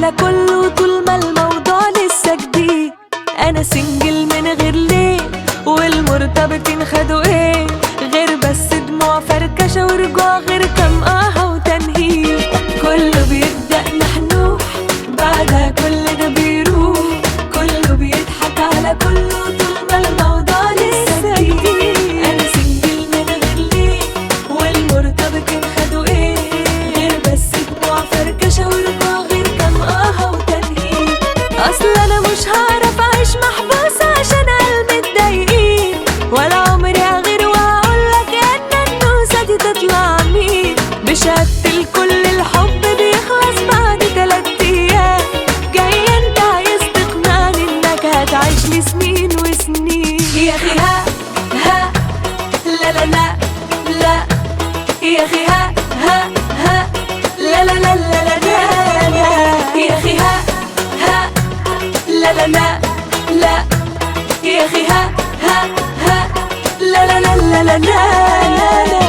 على كله طول ما الموضوع لسه جديد انا سنجل من غير ليه والمرتبطين خدوا ايه غير بس دموع فركشة ورجوع غير كام آه وتنهيد كله بيبدأ محنوح بعدها كل ده بيروح كله بيضحك على كله طول ما الموضوع لسه جديد انا سنجل من غير ليه والمرتبطين خدوا ايه غير بس دموع فركشة ورجوع غير كام آه وتنهيد اصل انا مش هعرف اعيش محبوسة عشان قلبي متضايقين ولا عمري هغير واقولك ان النوسة دي تطلع مين بشهادة الكل الحب بيخلص بعد تلات ايام جاي انت عايز تقنعني انك هتعيش لي سنين وسنين يا اخي ها ها لا لا لا لا يا اخي ها ها ها لا لا لا لا لا لا لا يا اخي ها ها لا لا لا لا يا اخي ها ها ها لا لا لا لا لا لا لا لا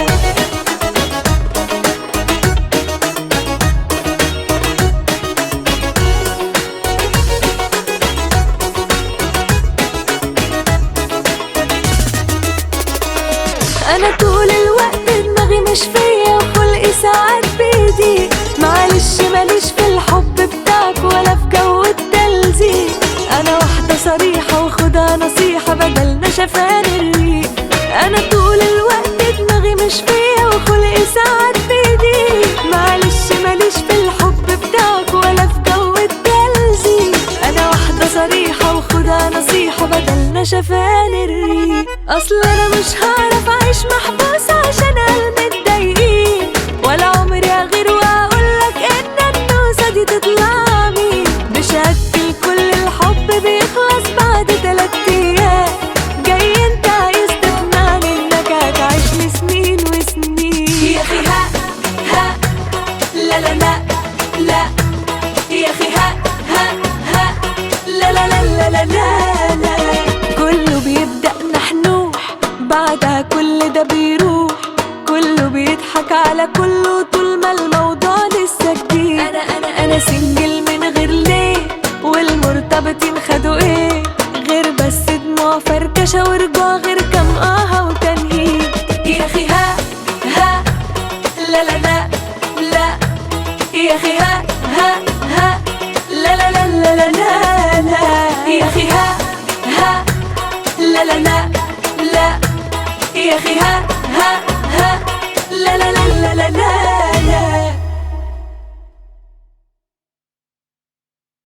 انا طول الوقت دماغي مش فيا وخلقي ساعات بيضيق معلش ماليش في الحب بتاعك ولا في جو التلزيق انا واحدة صريحة وخدها نصيحة بدل نشفان الريق انا طول الوقت دماغي مش فيا وخلقي ساعات بيضيق معلش ماليش في الحب بتاعك ولا في جو التلزيق انا واحدة صريحة وخدها نصيحة بدل نشفان الريق اصل انا مش هعرف اعيش محبوسة عشان قلبي متضايقين ولا عمري هغير واقولك ان النوسة دي تطلع مين بشهادة الكل الحب بيخلص بعد تلات ايام جاي انت عايز تقنعني انك هتعيش لي سنين وسنين يا اخي ها ها لا لا لا لا يا اخي ها ها ها لا لا لا لا لا لا لا كله بيبدأ نحنوح بعدها كل ده بيروح كله بيضحك على كله طول ما الموضوع لسه جديد انا انا انا سنجل من غير ليه والمرتبطين خدوا ايه غير بس دموع فركشة ورجوع غير كام آه وتنهيد يا اخي ها ها لا لا لا لا يا اخي ها ها ها لا لا لا لا لا لا لا يا اخي ها ها لا لا لا لا يا اخي ها ها ها لا لا لا لا لا لا